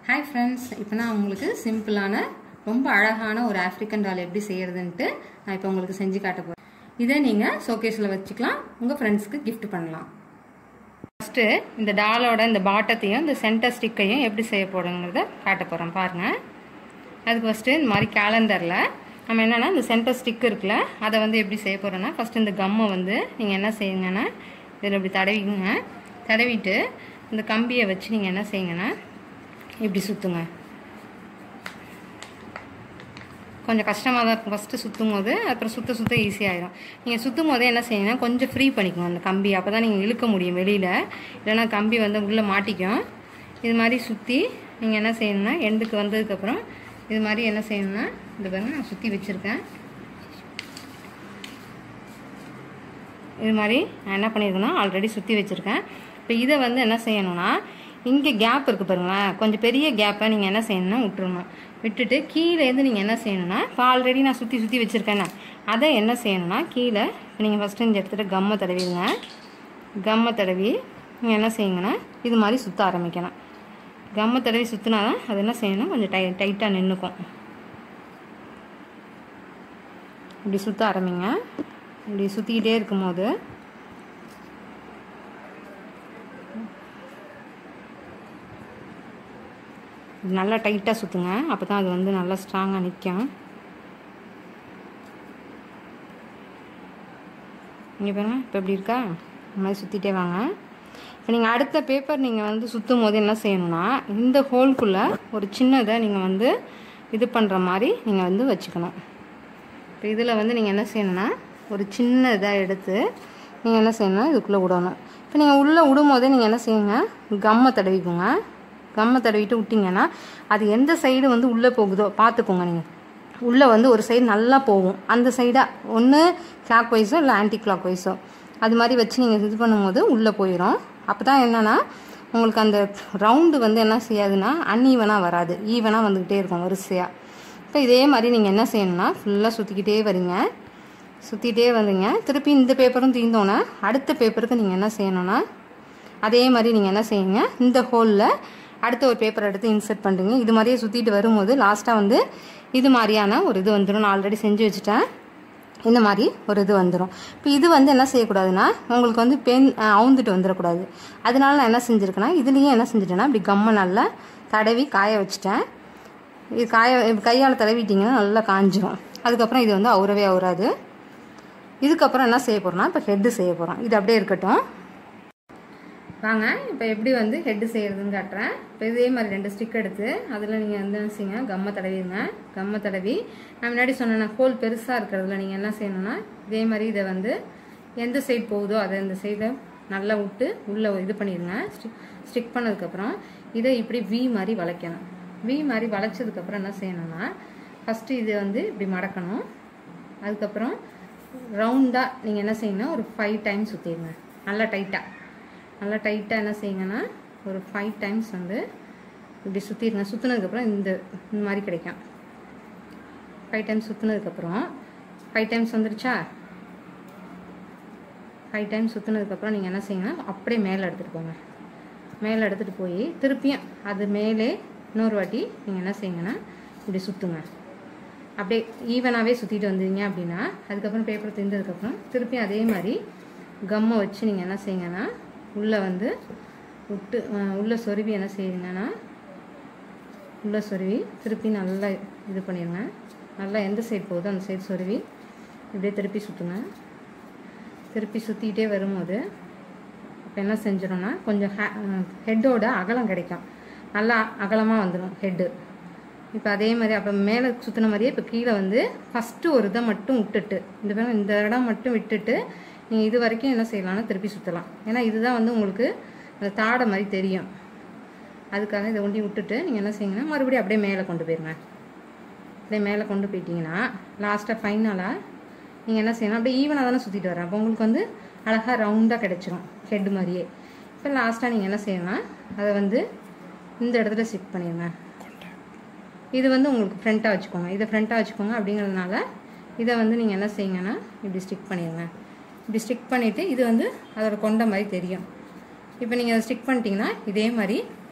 hi friends இப்போ நான் உங்களுக்கு சிம்பிளான ரொம்ப அழகான ஒரு ஆஃப்ரிக்கன் டால் எப்படி செய்யறதுன்ட்டு நான் இப்போ உங்களுக்கு செஞ்சு காட்ட போகிறேன் இதை நீங்கள் ஷோகேஸில் வச்சுக்கலாம் உங்கள் ஃப்ரெண்ட்ஸ்க்கு gift பண்ணலாம் ஃபஸ்ட்டு இந்த டாலோட இந்த பாட்டத்தையும் இந்த சென்டர் ஸ்டிக்கையும் எப்படி செய்ய போகிறோங்கிறத காட்ட போகிறோம் பாருங்கள் அதுக்கு ஃபஸ்ட்டு இந்த மாதிரி கேலண்டரில் நம்ம என்னென்னா இந்த சென்டர் ஸ்டிக் இருக்குல்ல அதை வந்து எப்படி செய்ய போகிறோன்னா ஃபஸ்ட்டு இந்த கம்மை வந்து நீங்கள் என்ன செய்யுங்கன்னா இதில் இப்படி தடவிங்க தடவிட்டு இந்த கம்பியை வச்சு நீங்கள் என்ன செய்யுங்கன்னா இப்படி சுற்றுங்க கொஞ்சம் கஷ்டமாக தான் இருக்கும் ஃபஸ்ட்டு சுற்றும் போது அப்புறம் சுற்ற சுற்ற ஈஸியாகிடும் நீங்கள் சுற்றும் போதே என்ன செய்யணும் கொஞ்சம் ஃப்ரீ பண்ணிக்கணும் அந்த கம்பி அப்போ தான் நீங்கள் இழுக்க முடியும் வெளியில் இல்லைன்னா கம்பி வந்து உள்ளே மாட்டிக்கும் இது மாதிரி சுற்றி நீங்கள் என்ன செய்யணும்னா எண்டுக்கு வந்ததுக்கப்புறம் இது மாதிரி என்ன செய்யணும்னா இந்த பாருங்க நான் சுற்றி வச்சுருக்கேன் இது மாதிரி நான் என்ன பண்ணியிருக்கேன்னா ஆல்ரெடி சுற்றி வச்சுருக்கேன் இப்போ இதை வந்து என்ன செய்யணும்னா இங்கே கேப் இருக்குது பாருங்களேன் கொஞ்சம் பெரிய கேப்பை நீங்கள் என்ன செய்யணும்னா விட்டுறணும் விட்டுட்டு கீழேருந்து நீங்கள் என்ன செய்யணும்னா இப்போ ஆல்ரெடி நான் சுற்றி சுற்றி வச்சுருக்கேன்னு அதை என்ன செய்யணும்னா கீழே இப்போ நீங்கள் ஃபஸ்ட்டு இந்த இடத்துல கம்மை தடவிங்க கம்மை தடவி நீங்கள் என்ன செய்யுங்கன்னா இது மாதிரி சுற்ற ஆரம்பிக்கணும் கம்மை தடவி சுற்றினா தான் அது என்ன செய்யணும் கொஞ்சம் டை டைட்டாக நின்றுக்கும் இப்படி சுற்ற ஆரம்பிங்க இப்படி சுற்றிக்கிட்டே இருக்கும்போது நல்லா டைட்டாக சுற்றுங்க அப்போ தான் அது வந்து நல்லா ஸ்ட்ராங்காக நிற்கும் இங்கே பாருங்க இப்போ எப்படி இருக்கா இந்த மாதிரி சுற்றிட்டே வாங்க இப்போ நீங்கள் அடுத்த பேப்பர் நீங்கள் வந்து சுற்றும் போது என்ன செய்யணும்னா இந்த ஹோல்குள்ளே ஒரு சின்னதை நீங்கள் வந்து இது பண்ணுற மாதிரி நீங்கள் வந்து வச்சுக்கணும் இப்போ இதில் வந்து நீங்கள் என்ன செய்யணும்னா ஒரு சின்ன இதாக எடுத்து நீங்கள் என்ன செய்யணும்னா இதுக்குள்ளே விடணும் இப்போ நீங்கள் உள்ளே விடும் போதே நீங்கள் என்ன செய்யுங்க கம்மை தடவிக்கோங்க கம்மை தடவிட்டு விட்டிங்கன்னா அது எந்த சைடு வந்து உள்ளே போகுதோ பார்த்துக்கோங்க நீங்கள் உள்ளே வந்து ஒரு சைடு நல்லா போகும் அந்த சைடாக ஒன்று கிளாக் வைஸோ இல்லை ஆன்டி கிளாக் வைஸோ அது மாதிரி வச்சு நீங்கள் இது பண்ணும்போது உள்ளே போயிடும் அப்போ தான் என்னென்னா உங்களுக்கு அந்த ரவுண்டு வந்து என்ன செய்யாதுன்னா அன்ஈவனாக வராது ஈவனாக வந்துக்கிட்டே இருக்கும் வரிசையாக இப்போ இதே மாதிரி நீங்கள் என்ன செய்யணும்னா ஃபுல்லாக சுற்றிக்கிட்டே வரீங்க சுற்றிட்டே வந்தீங்க திருப்பி இந்த பேப்பரும் தீர்ந்தோன்னே அடுத்த பேப்பருக்கு நீங்கள் என்ன செய்யணும்னா அதே மாதிரி நீங்கள் என்ன செய்யுங்க இந்த ஹோலில் அடுத்த ஒரு பேப்பர் எடுத்து இன்சர்ட் பண்ணுறீங்க இது மாதிரியே சுற்றிட்டு வரும்போது லாஸ்ட்டாக வந்து இது மாதிரியான ஒரு இது வந்துடும் நான் ஆல்ரெடி செஞ்சு வச்சுட்டேன் இந்த மாதிரி ஒரு இது வந்துடும் இப்போ இது வந்து என்ன செய்யக்கூடாதுன்னா உங்களுக்கு வந்து பென் அவுந்துட்டு வந்துடக்கூடாது அதனால நான் என்ன செஞ்சுருக்கேன்னா இதுலேயும் என்ன செஞ்சுட்டேன்னா இப்படி கம்மை நல்லா தடவி காய வச்சுட்டேன் இது காய கையால் தடவிட்டிங்கன்னா நல்லா காஞ்சிரும் அதுக்கப்புறம் இது வந்து அவுறவே அவுறாது இதுக்கப்புறம் என்ன செய்ய போகிறோம்னா இப்போ ஹெட்டு செய்ய போகிறோம் இது அப்படியே இருக்கட்டும் வாங்க இப்போ எப்படி வந்து ஹெட்டு செய்கிறதுன்னு காட்டுறேன் இப்போ இதே மாதிரி ரெண்டு ஸ்டிக் எடுத்து அதில் நீங்கள் வந்து என்ன செய்யுங்க கம்மை தடவிடுங்க கம்மை தடவி நான் முன்னாடி சொன்னேன் ஹோல் பெருசாக இருக்கிறதுல நீங்கள் என்ன செய்யணும்னா இதே மாதிரி இதை வந்து எந்த சைடு போகுதோ அதை இந்த சைடை நல்லா விட்டு உள்ளே இது பண்ணிடுங்க ஸ்டிக் ஸ்டிக் பண்ணதுக்கப்புறம் இதை இப்படி வி மாதிரி வளைக்கணும் வி மாதிரி வளைச்சதுக்கப்புறம் என்ன செய்யணும்னா ஃபஸ்ட்டு இது வந்து இப்படி மடக்கணும் அதுக்கப்புறம் ரவுண்டாக நீங்கள் என்ன செய்யணும் ஒரு ஃபைவ் டைம்ஸ் சுற்றிடுங்க நல்லா டைட்டாக நல்லா டைட்டாக என்ன செய்யுங்கன்னா ஒரு ஃபைவ் டைம்ஸ் வந்து இப்படி சுற்றிடுங்க சுற்றுனதுக்கப்புறம் இந்த இந்த மாதிரி கிடைக்கும் ஃபைவ் டைம்ஸ் சுற்றுனதுக்கப்புறம் ஃபைவ் டைம்ஸ் வந்துருச்சா ஃபைவ் டைம்ஸ் சுற்றுனதுக்கப்புறம் நீங்கள் என்ன செய்யுங்கன்னா அப்படியே மேலே எடுத்துகிட்டு போங்க மேலே எடுத்துகிட்டு போய் திருப்பியும் அது மேலே இன்னொரு வாட்டி நீங்கள் என்ன செய்யுங்கன்னா இப்படி சுற்றுங்க அப்படியே ஈவனாகவே சுற்றிட்டு வந்தீங்க அப்படின்னா அதுக்கப்புறம் பேப்பர் திந்ததுக்கப்புறம் திருப்பியும் அதே மாதிரி கம்மை வச்சு நீங்கள் என்ன செய்யுங்கன்னா உள்ளே வந்து விட்டு உள்ளே சொருவி என்ன செய்யுங்கன்னா உள்ளே சொருவி திருப்பி நல்லா இது பண்ணிடுங்க நல்லா எந்த சைடு போகுதோ அந்த சைடு சொருவி இப்படியே திருப்பி சுற்றுங்க திருப்பி சுற்றிக்கிட்டே வரும்போது இப்போ என்ன செஞ்சிடோம்னா கொஞ்சம் ஹே ஹெட்டோட அகலம் கிடைக்கும் நல்லா அகலமாக வந்துடும் ஹெட்டு இப்போ அதே மாதிரி அப்போ மேலே சுற்றின மாதிரியே இப்போ கீழே வந்து ஃபஸ்ட்டு ஒரு இதை மட்டும் விட்டுட்டு இந்த பேர் இந்த இடம் மட்டும் விட்டுட்டு நீங்கள் இது வரைக்கும் என்ன செய்யலாம்னா திருப்பி சுற்றலாம் ஏன்னா இதுதான் வந்து உங்களுக்கு அந்த தாடை மாதிரி தெரியும் அதுக்காக இதை ஒண்டி விட்டுட்டு நீங்கள் என்ன செய்யுங்கன்னா மறுபடியும் அப்படியே மேலே கொண்டு போயிருங்க அப்படியே மேலே கொண்டு போயிட்டீங்கன்னா லாஸ்ட்டாக ஃபைனலாக நீங்கள் என்ன செய்யணும் அப்படியே ஈவனாக தானே சுற்றிட்டு வரேன் அப்போ உங்களுக்கு வந்து அழகாக ரவுண்டாக கிடச்சிரும் ஹெட் மாதிரியே இப்போ லாஸ்ட்டாக நீங்கள் என்ன செய்யணும்னா அதை வந்து இந்த இடத்துல ஸ்டிக் பண்ணிடுங்க இது வந்து உங்களுக்கு ஃப்ரண்ட்டாக வச்சுக்கோங்க இதை ஃப்ரண்ட்டாக வச்சுக்கோங்க அப்படிங்கிறதுனால இதை வந்து நீங்கள் என்ன செய்யுங்கன்னா இப்படி ஸ்டிக் பண்ணிடுங்க இப்படி ஸ்டிக் பண்ணிவிட்டு இது வந்து அதோட கொண்ட மாதிரி தெரியும் இப்போ நீங்கள் அதை ஸ்டிக் பண்ணிட்டீங்கன்னா இதே மாதிரி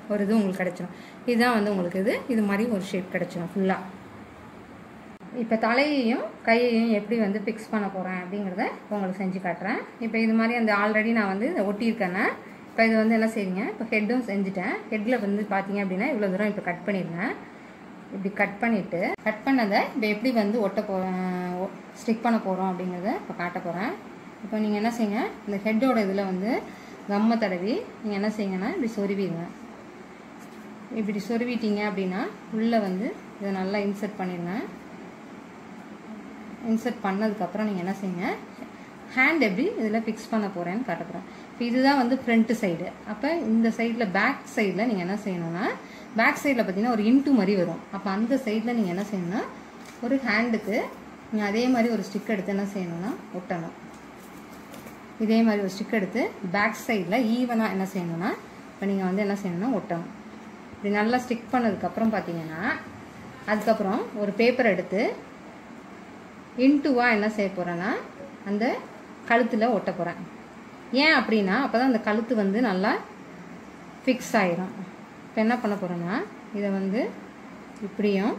ஒரு இது உங்களுக்கு கிடச்சிரும் இதுதான் வந்து உங்களுக்கு இது இது மாதிரி ஒரு ஷேப் கிடச்சிரும் ஃபுல்லாக இப்போ தலையையும் கையையும் எப்படி வந்து ஃபிக்ஸ் பண்ண போகிறேன் அப்படிங்கிறத உங்களுக்கு செஞ்சு காட்டுறேன் இப்போ இது மாதிரி அந்த ஆல்ரெடி நான் வந்து இதை ஒட்டியிருக்கேன்னா இப்போ இது வந்து என்ன செய்யுங்க இப்போ ஹெட்டும் செஞ்சுட்டேன் ஹெட்டில் வந்து பார்த்தீங்க அப்படின்னா இவ்வளோ தூரம் இப்போ கட் பண்ணிடுங்க இப்படி கட் பண்ணிவிட்டு கட் பண்ணதை இப்போ எப்படி வந்து ஒட்ட போ ஸ்டிக் பண்ண போகிறோம் அப்படிங்கிறத இப்போ காட்ட போகிறேன் இப்போ நீங்கள் என்ன செய்யுங்க இந்த ஹெட்டோட இதில் வந்து கம்மை தடவி நீங்கள் என்ன செய்யுங்கன்னா இப்படி சொருவிடுங்க இப்படி சொருவிட்டீங்க அப்படின்னா உள்ளே வந்து இதை நல்லா இன்சர்ட் பண்ணிடுங்க இன்சர்ட் பண்ணதுக்கப்புறம் நீங்கள் என்ன செய்யுங்க ஹேண்ட் எப்படி இதில் ஃபிக்ஸ் பண்ண போகிறேன்னு காட்ட போகிறேன் இப்போ இதுதான் வந்து ஃப்ரண்ட்டு சைடு அப்போ இந்த சைடில் பேக் சைடில் நீங்கள் என்ன செய்யணும்னா பேக் சைடில் பார்த்தீங்கன்னா ஒரு இன்ட்டு மாதிரி வரும் அப்போ அந்த சைடில் நீங்கள் என்ன செய்யணும்னா ஒரு ஹேண்டுக்கு நீங்கள் அதே மாதிரி ஒரு ஸ்டிக் எடுத்து என்ன செய்யணும்னா ஒட்டணும் இதே மாதிரி ஒரு ஸ்டிக் எடுத்து பேக் சைடில் ஈவனாக என்ன செய்யணும்னா இப்போ நீங்கள் வந்து என்ன செய்யணும்னா ஒட்டணும் இப்படி நல்லா ஸ்டிக் பண்ணதுக்கப்புறம் பார்த்தீங்கன்னா அதுக்கப்புறம் ஒரு பேப்பர் எடுத்து இன்ட்டுவாக என்ன செய்ய போகிறேன்னா அந்த கழுத்தில் ஒட்ட போகிறேன் ஏன் அப்படின்னா அப்போ தான் அந்த கழுத்து வந்து நல்லா ஃபிக்ஸ் ஆயிரும் இப்போ என்ன பண்ண போகிறேன்னா இதை வந்து இப்படியும்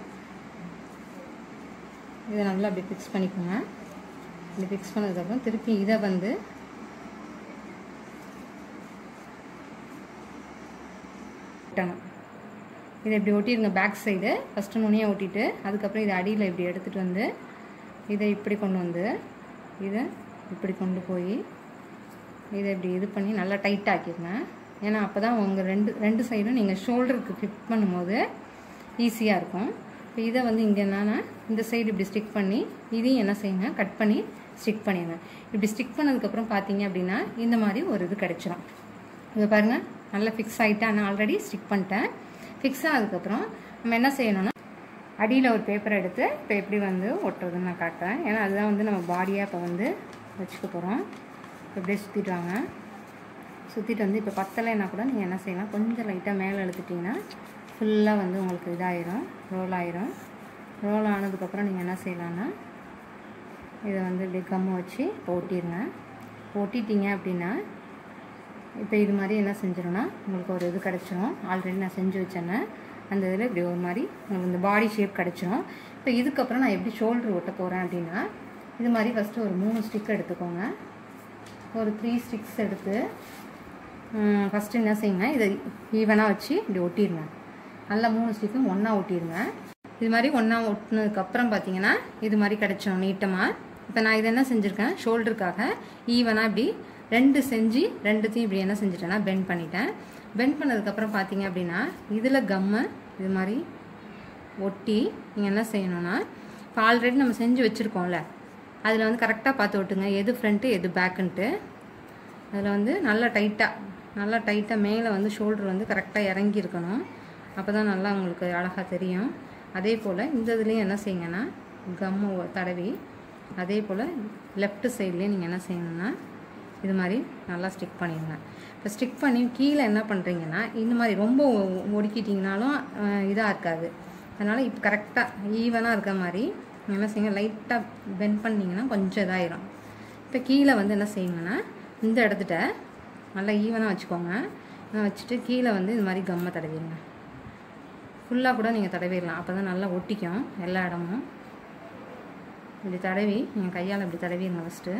இதை நல்லா அப்படி ஃபிக்ஸ் பண்ணிக்கோங்க இப்படி ஃபிக்ஸ் பண்ணதுக்கப்புறம் திருப்பி இதை வந்து ஒட்டணும் இதை இப்படி ஒட்டிடுங்க பேக் சைடு ஃபஸ்ட்டு நுனியாக ஒட்டிட்டு அதுக்கப்புறம் இதை அடியில் இப்படி எடுத்துகிட்டு வந்து இதை இப்படி கொண்டு வந்து இதை இப்படி கொண்டு போய் இதை இப்படி இது பண்ணி நல்லா டைட் ஆக்கிடுங்க ஏன்னா அப்போ தான் உங்கள் ரெண்டு ரெண்டு சைடும் நீங்கள் ஷோல்டருக்கு ஃபிட் பண்ணும்போது ஈஸியாக இருக்கும் இப்போ இதை வந்து இங்கே என்னன்னா இந்த சைடு இப்படி ஸ்டிக் பண்ணி இதையும் என்ன செய்யுங்க கட் பண்ணி ஸ்டிக் பண்ணிடுங்க இப்படி ஸ்டிக் பண்ணதுக்கப்புறம் பார்த்தீங்க அப்படின்னா இந்த மாதிரி ஒரு இது கிடச்சிரும் இதை பாருங்கள் நல்லா ஃபிக்ஸ் ஆகிட்டேன் நான் ஆல்ரெடி ஸ்டிக் பண்ணிட்டேன் ஃபிக்ஸ் ஆனதுக்கப்புறம் நம்ம என்ன செய்யணும்னா அடியில் ஒரு பேப்பர் எடுத்து இப்போ எப்படி வந்து ஒட்டுறதுன்னு நான் காட்டுறேன் ஏன்னா அதுதான் வந்து நம்ம பாடியாக இப்போ வந்து வச்சுக்க போகிறோம் இப்படியே சுற்றிட்டு வாங்க சுற்றிட்டு வந்து இப்போ பத்தலைன்னா கூட நீங்கள் என்ன செய்யலாம் கொஞ்சம் லைட்டாக மேலே எடுத்துட்டிங்கன்னா ஃபுல்லாக வந்து உங்களுக்கு இதாயிரும் ரோல் ஆயிரும் ரோல் ஆனதுக்கப்புறம் நீங்கள் என்ன செய்யலான்னா இதை வந்து இப்படி கம்மு வச்சு இப்போ ஒட்டிடுங்க ஒட்டிட்டீங்க அப்படின்னா இப்போ இது மாதிரி என்ன செஞ்சிடும்னா உங்களுக்கு ஒரு இது கிடச்சிரும் ஆல்ரெடி நான் செஞ்சு வச்சேன்னு அந்த இதில் இப்படி ஒரு மாதிரி உங்களுக்கு இந்த பாடி ஷேப் கிடச்சிரும் இப்போ இதுக்கப்புறம் நான் எப்படி ஷோல்டர் ஒட்ட போகிறேன் அப்படின்னா இது மாதிரி ஃபஸ்ட்டு ஒரு மூணு ஸ்டிக் எடுத்துக்கோங்க ஒரு த்ரீ ஸ்டிக்ஸ் எடுத்து ஃபஸ்ட்டு என்ன செய்யுங்க இதை ஈவனாக வச்சு இப்படி ஒட்டிடுங்க நல்லா மூணு ஸ்டிக்கும் ஒன்றா ஒட்டிடுங்க இது மாதிரி ஒன்றா ஒட்டினதுக்கப்புறம் பார்த்தீங்கன்னா இது மாதிரி கிடச்சிடும் நீட்டமாக இப்போ நான் இது என்ன செஞ்சுருக்கேன் ஷோல்டருக்காக ஈவனாக இப்படி ரெண்டு செஞ்சு ரெண்டுத்தையும் இப்படி என்ன செஞ்சுட்டேன்னா பெண்ட் பண்ணிட்டேன் பெண்ட் பண்ணதுக்கப்புறம் பார்த்தீங்க அப்படின்னா இதில் கம்மை இது மாதிரி ஒட்டி நீங்கள் என்ன செய்யணும்னா இப்போ ஆல்ரெடி நம்ம செஞ்சு வச்சுருக்கோம்ல அதில் வந்து கரெக்டாக பார்த்து ஒட்டுங்க எது ஃப்ரண்ட்டு எது பேக்குன்ட்டு அதில் வந்து நல்லா டைட்டாக நல்லா டைட்டாக மேலே வந்து ஷோல்டர் வந்து கரெக்டாக இறங்கி இருக்கணும் அப்போ தான் நல்லா உங்களுக்கு அழகாக தெரியும் அதே போல் இந்த இதுலேயும் என்ன செய்யுங்கன்னா கம்மு தடவி அதே போல் லெஃப்ட் சைட்லேயும் நீங்கள் என்ன செய்யணும்னா இது மாதிரி நல்லா ஸ்டிக் பண்ணிடுங்க இப்போ ஸ்டிக் பண்ணி கீழே என்ன பண்ணுறீங்கன்னா இந்த மாதிரி ரொம்ப ஒ- ஒடுக்கிட்டிங்கனாலும் இதாக இருக்காது அதனால் இப்போ கரெக்டாக ஈவனாக இருக்க மாதிரி நீங்க என்ன செய்யுங்க லைட்டாக பெண்ட் பண்ணிங்கன்னா கொஞ்சம் இதாயிரும் இப்போ கீழே வந்து என்ன செய்யுங்கன்னா இந்த இடத்துட்ட நல்லா ஈவனாக வச்சுக்கோங்க நான் வச்சுட்டு கீழே வந்து இது மாதிரி கம்மை தடவிடுங்க ஃபுல்லாக கூட நீங்கள் தடவிடலாம் அப்போ தான் நல்லா ஒட்டிக்கும் எல்லா இடமும் இப்படி தடவி நீங்கள் கையால் இப்படி தடவிடுங்க ஃபஸ்ட்டு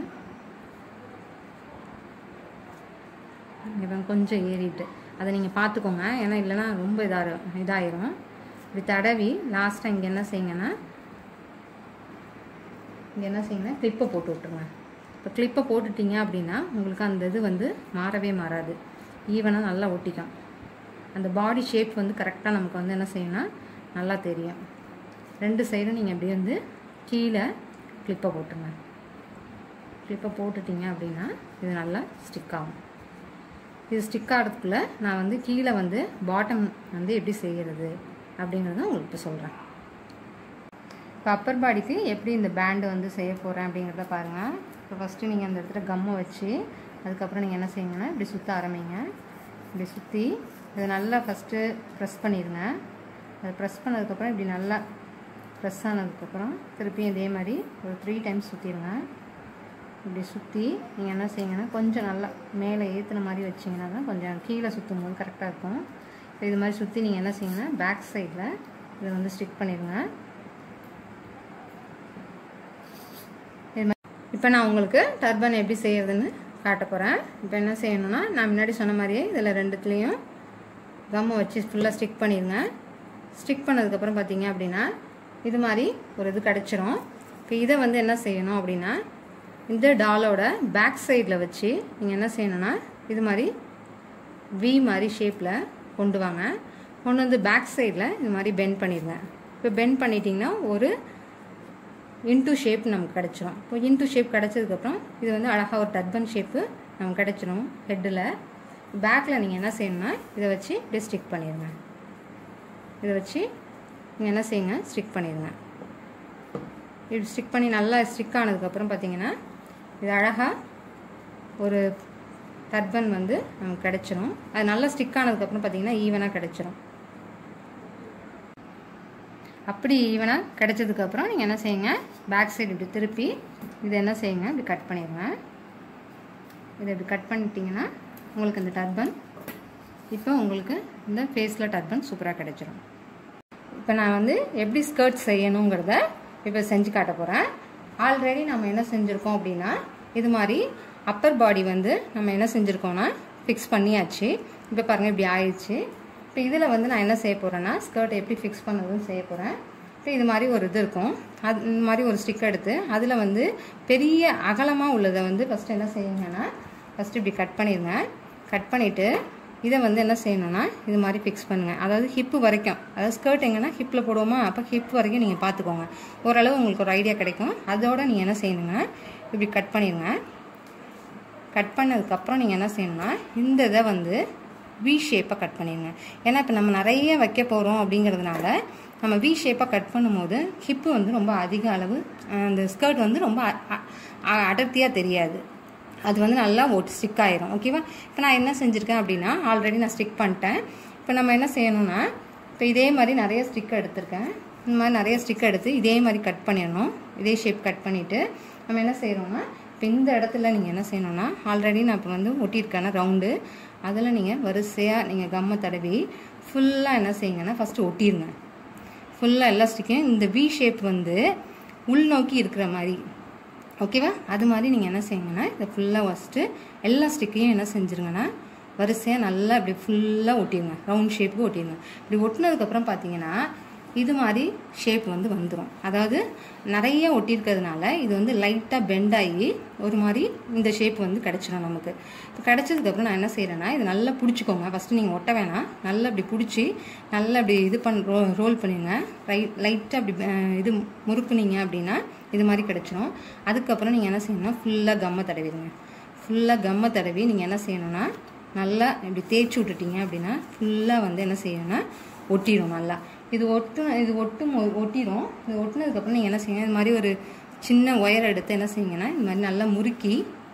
இப்போ கொஞ்சம் ஏறிட்டு அதை நீங்கள் பார்த்துக்கோங்க ஏன்னா இல்லைன்னா ரொம்ப இதாக இதாயிரும் இப்படி தடவி லாஸ்ட்டாக இங்கே என்ன செய்யுங்கன்னா இங்கே என்ன செய்யுங்கன்னா கிளிப்பை போட்டு விட்ருங்க இப்போ கிளிப்பை போட்டுட்டீங்க அப்படின்னா உங்களுக்கு அந்த இது வந்து மாறவே மாறாது ஈவனாக நல்லா ஒட்டிக்கும் அந்த பாடி ஷேப் வந்து கரெக்டாக நமக்கு வந்து என்ன செய்யணும்னா நல்லா தெரியும் ரெண்டு சைடும் நீங்கள் அப்படியே வந்து கீழே கிளிப்பை போட்டுருங்க கிளிப்பை போட்டுட்டீங்க அப்படின்னா இது நல்லா ஸ்டிக் ஆகும் இது ஸ்டிக் ஆகிறதுக்குள்ளே நான் வந்து கீழே வந்து பாட்டம் வந்து எப்படி செய்கிறது அப்படிங்கிறத உங்களுக்கு இப்போ சொல்கிறேன் இப்போ அப்பர் பாடிக்கு எப்படி இந்த பேண்டு வந்து செய்ய போகிறேன் அப்படிங்கிறத பாருங்கள் இப்போ ஃபஸ்ட்டு நீங்கள் அந்த இடத்துல கம்மை வச்சு அதுக்கப்புறம் நீங்கள் என்ன செய்யுங்கன்னா இப்படி சுற்ற ஆரம்பிங்க இப்படி சுற்றி இதை நல்லா ஃபஸ்ட்டு ப்ரெஸ் பண்ணிடுங்க அதை ப்ரெஸ் பண்ணதுக்கப்புறம் இப்படி நல்லா ப்ரெஸ் ஆனதுக்கப்புறம் திருப்பியும் இதே மாதிரி ஒரு த்ரீ டைம்ஸ் சுற்றிடுங்க இப்படி சுற்றி நீங்கள் என்ன செய்யுங்கன்னா கொஞ்சம் நல்லா மேலே ஏற்றுன மாதிரி வச்சிங்கன்னா தான் கொஞ்சம் கீழே சுற்றும் போது கரெக்டாக இருக்கும் இப்போ இது மாதிரி சுற்றி நீங்கள் என்ன செய்யுங்கன்னா பேக் சைடில் இதை வந்து ஸ்டிக் பண்ணிடுங்க இது மாதிரி இப்போ நான் உங்களுக்கு டர்பன் எப்படி செய்யறதுன்னு காட்ட போகிறேன் இப்போ என்ன செய்யணும்னா நான் முன்னாடி சொன்ன மாதிரியே இதில் ரெண்டுத்துலேயும் கம்மை வச்சு ஃபுல்லாக ஸ்டிக் பண்ணிடுங்க ஸ்டிக் பண்ணதுக்கப்புறம் பார்த்தீங்க அப்படின்னா இது மாதிரி ஒரு இது கிடச்சிரும் இப்போ இதை வந்து என்ன செய்யணும் அப்படின்னா இந்த டாலோட பேக் சைடில் வச்சு நீங்கள் என்ன செய்யணும்னா இது மாதிரி வி மாதிரி ஷேப்பில் கொண்டு வாங்க கொண்டு வந்து பேக் சைடில் இது மாதிரி பெண்ட் பண்ணிடுங்க இப்போ பெண்ட் பண்ணிட்டீங்கன்னா ஒரு இன்டூ ஷேப் நமக்கு கிடச்சிரும் இப்போ இன்டூ ஷேப் கிடச்சதுக்கப்புறம் இது வந்து அழகாக ஒரு டர்பன் ஷேப்பு நமக்கு கிடச்சிரும் ஹெட்டில் பேக்கில் நீங்கள் என்ன செய்யணும்னா இதை வச்சு இப்படியே ஸ்டிக் பண்ணிடுங்க இதை வச்சு நீங்கள் என்ன செய்யுங்க ஸ்டிக் பண்ணிடுங்க இப்படி ஸ்டிக் பண்ணி நல்லா ஸ்டிக் ஆனதுக்கப்புறம் பார்த்தீங்கன்னா இது அழகாக ஒரு டர்பன் வந்து நமக்கு கிடச்சிரும் அது நல்லா ஸ்டிக் ஆனதுக்கப்புறம் பார்த்தீங்கன்னா ஈவனாக கிடச்சிரும் அப்படி ஈவனாக கிடச்சதுக்கப்புறம் நீங்கள் என்ன செய்யுங்க பேக் சைடு இப்படி திருப்பி இதை என்ன செய்யுங்க இப்படி கட் பண்ணிடுங்க இதை இப்படி கட் பண்ணிட்டீங்கன்னா உங்களுக்கு இந்த டர்பன் இப்போ உங்களுக்கு இந்த ஃபேஸில் டர்பன் சூப்பராக கிடச்சிரும் இப்போ நான் வந்து எப்படி ஸ்கர்ட் செய்யணுங்கிறத இப்போ செஞ்சு காட்ட போகிறேன் ஆல்ரெடி நம்ம என்ன செஞ்சுருக்கோம் அப்படின்னா இது மாதிரி அப்பர் பாடி வந்து நம்ம என்ன செஞ்சுருக்கோம்னா ஃபிக்ஸ் பண்ணியாச்சு இப்போ பாருங்கள் இப்படி ஆயிடுச்சு இப்போ இதில் வந்து நான் என்ன செய்ய போகிறேன்னா ஸ்கர்ட் எப்படி ஃபிக்ஸ் பண்ணதுன்னு செய்ய போகிறேன் இப்போ இது மாதிரி ஒரு இது இருக்கும் அது இந்த மாதிரி ஒரு ஸ்டிக் எடுத்து அதில் வந்து பெரிய அகலமாக உள்ளதை வந்து ஃபஸ்ட்டு என்ன செய்யுங்கன்னா ஃபஸ்ட்டு இப்படி கட் பண்ணிடுங்க கட் பண்ணிவிட்டு இதை வந்து என்ன செய்யணும்னா இது மாதிரி ஃபிக்ஸ் பண்ணுங்கள் அதாவது ஹிப்பு வரைக்கும் அதாவது ஸ்கர்ட் எங்கன்னா ஹிப்பில் போடுவோமா அப்போ ஹிப் வரைக்கும் நீங்கள் பார்த்துக்கோங்க ஓரளவு உங்களுக்கு ஒரு ஐடியா கிடைக்கும் அதோட நீங்கள் என்ன செய்யணுங்க இப்படி கட் பண்ணிடுங்க கட் பண்ணதுக்கப்புறம் நீங்கள் என்ன செய்யணும்னா இந்த இதை வந்து வி ஷேப்பாக கட் பண்ணிடுங்க ஏன்னா இப்போ நம்ம நிறைய வைக்க போகிறோம் அப்படிங்கிறதுனால நம்ம வி ஷேப்பாக கட் பண்ணும்போது ஹிப்பு வந்து ரொம்ப அதிக அளவு அந்த ஸ்கர்ட் வந்து ரொம்ப அடர்த்தியாக தெரியாது அது வந்து நல்லா ஒட்டு ஸ்டிக் ஆயிரும் ஓகேவா இப்போ நான் என்ன செஞ்சுருக்கேன் அப்படின்னா ஆல்ரெடி நான் ஸ்டிக் பண்ணிட்டேன் இப்போ நம்ம என்ன செய்யணும்னா இப்போ இதே மாதிரி நிறைய ஸ்டிக் எடுத்திருக்கேன் இந்த மாதிரி நிறைய ஸ்டிக் எடுத்து இதே மாதிரி கட் பண்ணிடணும் இதே ஷேப் கட் பண்ணிவிட்டு நம்ம என்ன செய்கிறோம்னா இப்போ இந்த இடத்துல நீங்கள் என்ன செய்யணும்னா ஆல்ரெடி நான் இப்போ வந்து ஒட்டியிருக்கேன் ரவுண்டு அதில் நீங்கள் வரிசையாக நீங்கள் கம்மை தடவி ஃபுல்லாக என்ன செய்யுங்கன்னா ஃபஸ்ட்டு ஒட்டிடுங்க ஃபுல்லாக எல்லா ஸ்டிக்கையும் இந்த வி ஷேப் வந்து உள்நோக்கி இருக்கிற மாதிரி ஓகேவா அது மாதிரி நீங்கள் என்ன செய்யுங்கன்னா இதை ஃபுல்லாக ஃபஸ்ட்டு எல்லா ஸ்டிக்கையும் என்ன செஞ்சுருங்கன்னா வரிசையாக நல்லா இப்படி ஃபுல்லாக ஒட்டிடுங்க ரவுண்ட் ஷேப்புக்கு ஒட்டிடுங்க இப்படி ஒட்டினதுக்கப்புறம் பார்த்தீங்கன்னா இது மாதிரி ஷேப் வந்து வந்துடும் அதாவது நிறைய ஒட்டியிருக்கிறதுனால இது வந்து லைட்டாக பெண்ட் ஆகி ஒரு மாதிரி இந்த ஷேப் வந்து கிடச்சிரும் நமக்கு இப்போ கிடச்சதுக்கப்புறம் நான் என்ன செய்கிறேன்னா இது நல்லா பிடிச்சிக்கோங்க ஃபஸ்ட்டு நீங்கள் ஒட்ட வேணாம் நல்லா இப்படி பிடிச்சி நல்லா இப்படி இது பண் ரோ ரோல் பண்ணிடுங்க ரைட் லைட்டாக அப்படி இது முறுக்குனீங்க அப்படின்னா இது மாதிரி கிடச்சிரும் அதுக்கப்புறம் நீங்கள் என்ன செய்யணும்னா ஃபுல்லாக கம்மை தடவிடுங்க ஃபுல்லாக கம்மை தடவி நீங்கள் என்ன செய்யணும்னா நல்லா இப்படி தேய்ச்சி விட்டுட்டீங்க அப்படின்னா ஃபுல்லாக வந்து என்ன செய்யணும்னா ஒட்டிடும் நல்லா இது ஒட்டு இது ஒட்டும் ஒட்டிடும் இது ஒட்டினதுக்கப்புறம் நீங்கள் என்ன செய்யுங்க இது மாதிரி ஒரு சின்ன ஒயர் எடுத்து என்ன செய்யுங்கன்னா இது மாதிரி நல்லா முறுக்கி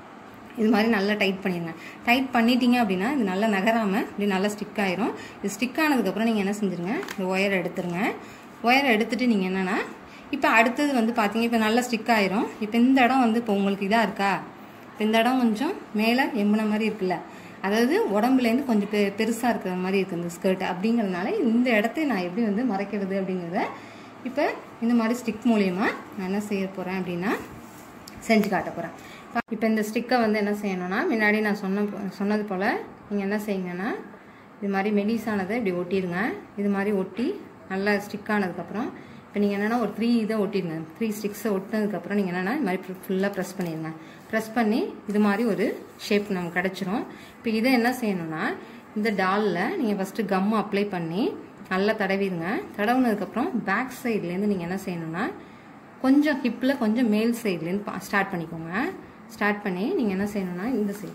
இது மாதிரி நல்லா டைட் பண்ணிடுங்க டைட் பண்ணிட்டீங்க அப்படின்னா இது நல்லா நகராமல் இப்படி நல்லா ஸ்டிக் ஆயிரும் இது ஸ்டிக் ஆனதுக்கப்புறம் நீங்கள் என்ன செஞ்சுருங்க இந்த ஒயர் எடுத்துருங்க ஒயர் எடுத்துட்டு நீங்கள் என்னென்னா இப்போ அடுத்தது வந்து பார்த்தீங்க இப்போ நல்லா ஸ்டிக் ஆயிரும் இப்போ இந்த இடம் வந்து இப்போ உங்களுக்கு இதாக இருக்கா இப்போ இந்த இடம் கொஞ்சம் மேலே எம்புன மாதிரி இருக்குல்ல அதாவது உடம்புலேருந்து கொஞ்சம் பெ பெருசாக இருக்கிற மாதிரி இருக்குது இந்த ஸ்கர்ட் அப்படிங்கிறதுனால இந்த இடத்த நான் எப்படி வந்து மறைக்கிறது அப்படிங்கிறத இப்போ இந்த மாதிரி ஸ்டிக் மூலியமா நான் என்ன செய்ய போகிறேன் அப்படின்னா செஞ்சு காட்ட போகிறேன் இப்போ இந்த ஸ்டிக்கை வந்து என்ன செய்யணும்னா முன்னாடி நான் சொன்ன சொன்னது போல் நீங்கள் என்ன செய்யுங்கன்னா இது மாதிரி மெலிசானதை இப்படி ஒட்டிடுங்க இது மாதிரி ஒட்டி நல்லா ஸ்டிக் ஆனதுக்கப்புறம் இப்போ நீங்கள் என்னென்னா ஒரு த்ரீ இதை ஒட்டிடுங்க த்ரீ ஸ்டிக்ஸை ஒட்டினதுக்கப்புறம் நீங்கள் என்னென்னா இது மாதிரி ஃபுல்லாக ப்ரெஸ் பண்ணிடுங்க ப்ரெஸ் பண்ணி இது மாதிரி ஒரு ஷேப் நமக்கு கிடச்சிரும் இப்போ இதை என்ன செய்யணும்னா இந்த டாலில் நீங்கள் ஃபஸ்ட்டு கம் அப்ளை பண்ணி நல்லா தடவிடுங்க தடவுனதுக்கப்புறம் பேக் சைட்லேருந்து நீங்கள் என்ன செய்யணும்னா கொஞ்சம் ஹிப்பில் கொஞ்சம் மேல் சைட்லேருந்து ஸ்டார்ட் பண்ணிக்கோங்க ஸ்டார்ட் பண்ணி நீங்கள் என்ன செய்யணும்னா இந்த சைடு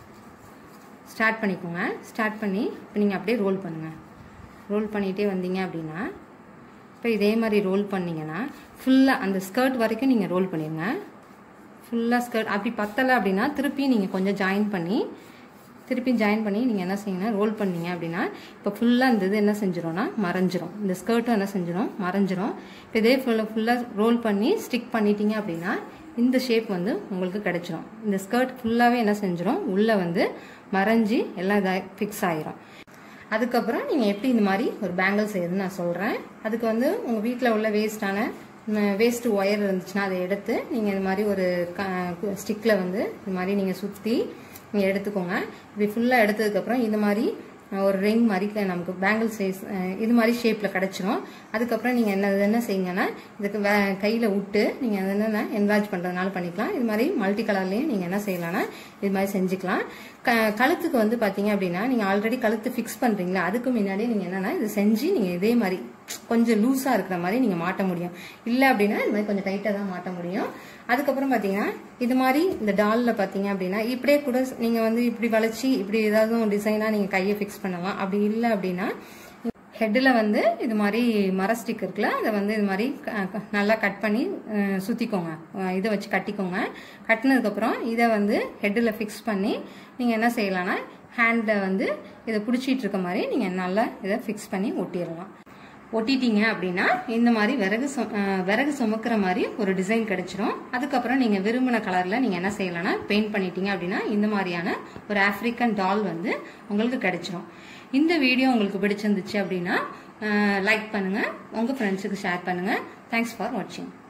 ஸ்டார்ட் பண்ணிக்கோங்க ஸ்டார்ட் பண்ணி இப்போ நீங்கள் அப்படியே ரோல் பண்ணுங்கள் ரோல் பண்ணிகிட்டே வந்தீங்க அப்படின்னா இப்போ இதே மாதிரி ரோல் பண்ணிங்கன்னா ஃபுல்லாக அந்த ஸ்கர்ட் வரைக்கும் நீங்கள் ரோல் பண்ணிடுங்க ஃபுல்லாக ஸ்கர்ட் அப்படி பத்தலை அப்படின்னா திருப்பி நீங்கள் கொஞ்சம் ஜாயின் பண்ணி திருப்பி ஜாயின் பண்ணி நீங்கள் என்ன செய்யுங்கன்னா ரோல் பண்ணீங்க அப்படின்னா இப்போ ஃபுல்லாக இந்த இது என்ன செஞ்சிடும்னா மறைஞ்சிரும் இந்த ஸ்கர்ட்டும் என்ன செஞ்சிடும் மறைஞ்சிரும் இப்போ இதே ஃபுல்லாக ஃபுல்லாக ரோல் பண்ணி ஸ்டிக் பண்ணிட்டீங்க அப்படின்னா இந்த ஷேப் வந்து உங்களுக்கு கிடைச்சிரும் இந்த ஸ்கர்ட் ஃபுல்லாகவே என்ன செஞ்சிடும் உள்ளே வந்து மறைஞ்சி எல்லாம் இதாக ஃபிக்ஸ் ஆயிரும் அதுக்கப்புறம் நீங்கள் எப்படி இந்த மாதிரி ஒரு பேங்கிள் செய்யுதுன்னு நான் சொல்கிறேன் அதுக்கு வந்து உங்கள் வீட்டில் உள்ள வேஸ்டான வேஸ்ட் ஒயர் இருந்துச்சுன்னா அதை எடுத்து நீங்கள் இந்த மாதிரி ஒரு ஸ்டிக்கில் வந்து இந்த மாதிரி நீங்கள் சுற்றி நீங்கள் எடுத்துக்கோங்க இப்படி ஃபுல்லாக எடுத்ததுக்கப்புறம் இந்த மாதிரி ஒரு ரிங் மாதிரி நமக்கு பேங்கிள் சைஸ் இது மாதிரி ஷேப்பில் கிடச்சிரும் அதுக்கப்புறம் நீங்கள் என்ன என்ன செய்யுங்கன்னா இதுக்கு வே கையில் விட்டு நீங்கள் அது என்னென்ன என்லார்ஜ் பண்ணுறதுனால பண்ணிக்கலாம் இது மாதிரி மல்டி கலர்லேயும் நீங்கள் என்ன செய்யலாம்னா இது மாதிரி செஞ்சுக்கலாம் க கழுத்துக்கு வந்து பார்த்தீங்க அப்படின்னா நீங்கள் ஆல்ரெடி கழுத்து ஃபிக்ஸ் பண்ணுறீங்களா அதுக்கு முன்னாடி நீங்கள் என்னென்னா இது செஞ்சு நீங்கள் இதே மாதிரி கொஞ்சம் லூஸாக இருக்கிற மாதிரி நீங்கள் மாட்ட முடியும் இல்லை அப்படின்னா இது மாதிரி கொஞ்சம் டைட்டாக தான் மாட்ட முடியும் அதுக்கப்புறம் பார்த்தீங்கன்னா இது மாதிரி இந்த டாலில் பார்த்தீங்க அப்படின்னா இப்படியே கூட நீங்கள் வந்து இப்படி வளைச்சி இப்படி ஏதாவது டிசைனாக நீங்கள் கையை ஃபிக்ஸ் பண்ணலாம் அப்படி இல்லை அப்படின்னா ஹெட்டில் வந்து இது மாதிரி மர ஸ்டிக் இருக்குல்ல அதை வந்து இது மாதிரி நல்லா கட் பண்ணி சுற்றிக்கோங்க இதை வச்சு கட்டிக்கோங்க கட்டினதுக்கப்புறம் இதை வந்து ஹெட்டில் ஃபிக்ஸ் பண்ணி நீங்கள் என்ன செய்யலாம்னா ஹேண்டில் வந்து இதை பிடிச்சிட்டு இருக்க மாதிரி நீங்கள் நல்லா இதை ஃபிக்ஸ் பண்ணி ஒட்டிடலாம் ஒட்டிட்டீங்க அப்படின்னா இந்த மாதிரி விறகு விறகு சுமக்கிற மாதிரி ஒரு டிசைன் கிடைச்சிரும் அதுக்கப்புறம் நீங்கள் விரும்பின கலரில் நீங்கள் என்ன செய்யலாம்னா பெயிண்ட் பண்ணிட்டீங்க அப்படின்னா இந்த மாதிரியான ஒரு ஆஃப்ரிக்கன் டால் வந்து உங்களுக்கு கிடைச்சிரும் இந்த வீடியோ உங்களுக்கு பிடிச்சிருந்துச்சு அப்படின்னா லைக் பண்ணுங்கள் உங்கள் ஃப்ரெண்ட்ஸுக்கு ஷேர் பண்ணுங்கள் தேங்க்ஸ் ஃபார் வாட்சிங்